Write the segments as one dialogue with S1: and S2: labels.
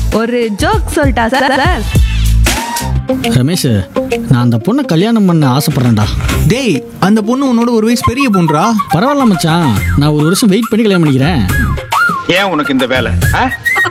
S1: ஒரு ஜோக் சொல்லிட்டா sir sir
S2: Ramesh நான் அந்த பொண்ணை கல்யாணம் பண்ண ஆசைப்பட்றேன்டா
S3: டேய் அந்த பொண்ணு உன்னோட ஒரு வயசு பெரிய பொண்ணுடா
S2: பரவாயில்ல மச்சான் நான் ஒரு வருஷம் வெயிட் பண்ணி கல்யாணம் பண்ணிக்கிறேன்
S4: ஏன் உனக்கு இந்த வேலை ஆ?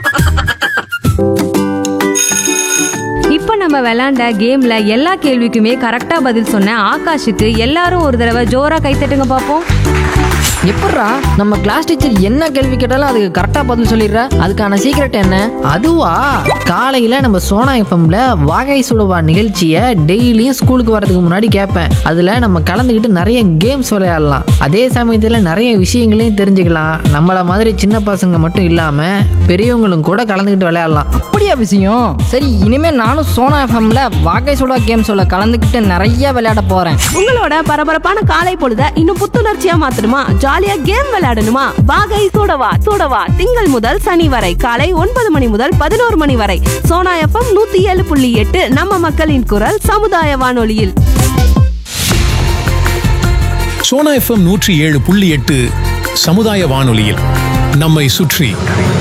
S1: இப்போ நம்ம விளையாண்ட கேம்ல எல்லா கேள்விக்குமே கரெக்டா பதில் சொன்ன ஆகாஷுக்கு எல்லாரும் ஒரு தடவை ஜோரா கைத்தட்டுங்க பார்ப்போம்
S5: எப்பட்றா நம்ம கிளாஸ் டீச்சர் என்ன கேள்வி கேட்டாலும் அதுக்கு கரெக்டாக பதில் சொல்லிடுற அதுக்கான சீக்ரெட் என்ன அதுவா காலையில் நம்ம சோனா எஃப்எம்ல வாகை சுடுவா நிகழ்ச்சியை டெய்லியும் ஸ்கூலுக்கு வரதுக்கு முன்னாடி கேட்பேன் அதில் நம்ம கலந்துக்கிட்டு நிறைய கேம்ஸ் விளையாடலாம் அதே சமயத்தில் நிறைய விஷயங்களையும் தெரிஞ்சுக்கலாம் நம்மள மாதிரி சின்ன பசங்க மட்டும் இல்லாமல் பெரியவங்களும் கூட கலந்துக்கிட்டு விளையாடலாம்
S6: அப்படியா விஷயம் சரி இனிமே நானும் சோனா எஃப்எம்ல வாகை சுடா கேம்ஸோட கலந்துக்கிட்டு நிறைய விளையாட போறேன்
S7: உங்களோட பரபரப்பான காலை பொழுத இன்னும் புத்துணர்ச்சியா மாத்தணுமா ஜாலியா கேம் விளையாடணுமா வாகை சூடவா சூடவா திங்கள் முதல் சனி வரை காலை ஒன்பது மணி முதல் பதினோரு மணி வரை சோனா எஃப்எம் நூத்தி ஏழு புள்ளி எட்டு நம்ம மக்களின் குரல் சமுதாய வானொலியில்
S8: சோனா எஃப்எம் நூற்றி ஏழு புள்ளி எட்டு சமுதாய வானொலியில் நம்மை சுற்றி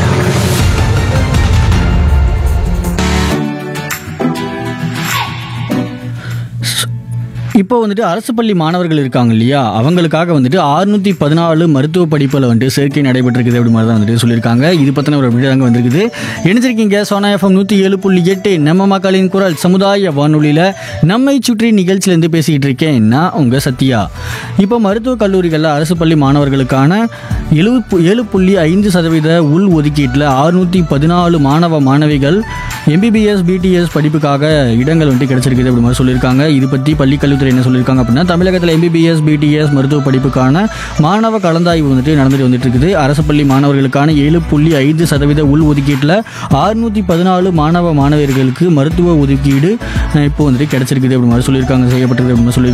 S2: இப்போ வந்துட்டு அரசு பள்ளி மாணவர்கள் இருக்காங்க இல்லையா அவங்களுக்காக வந்துட்டு அறுநூத்தி பதினாலு மருத்துவ படிப்பில் வந்துட்டு சேர்க்கை நடைபெற்றிருக்குது அப்படி மாதிரி தான் வந்துட்டு சொல்லியிருக்காங்க இது பற்றின ஒரு அப்படி தாங்க வந்திருக்குது இணைஞ்சிருக்கீங்க சோனா எஃப்எம் நூற்றி ஏழு புள்ளி எட்டு நம்ம மக்களின் குரல் சமுதாய வானொலியில் நம்மை சுற்றி நிகழ்ச்சியிலேருந்து பேசிக்கிட்டு இருக்கேன் நான் உங்கள் சத்யா இப்போ மருத்துவக் கல்லூரிகளில் அரசு பள்ளி மாணவர்களுக்கான எழு ஏழு புள்ளி ஐந்து சதவீத உள் ஒதுக்கீட்டில் அறுநூற்றி பதினாலு மாணவ மாணவிகள் எம்பிபிஎஸ் பிடிஎஸ் படிப்புக்காக இடங்கள் வந்துட்டு கிடைச்சிருக்குது அப்படி மாதிரி சொல்லியிருக்காங்க இது பற்றி பள்ளி கல்வித்துறை என்ன சொல்லியிருக்காங்க அப்படின்னா தமிழகத்தில் எம்பிபிஎஸ் பிடிஎஸ் மருத்துவ படிப்புக்கான மாணவ கலந்தாய்வு வந்துட்டு நடந்துட்டு வந்துட்டு இருக்குது அரசு பள்ளி மாணவர்களுக்கான ஏழு புள்ளி ஐந்து சதவீத உள் ஒதுக்கீட்டில் அறுநூற்றி பதினாலு மாணவ மாணவியர்களுக்கு மருத்துவ ஒதுக்கீடு அஹ், இப்போ வந்துட்டு கிடைச்சிருக்குது அப்படி மாதிரி சொல்லியிருக்காங்க செய்யப்பட்டிருக்கு அப்படின்னு சொல்லி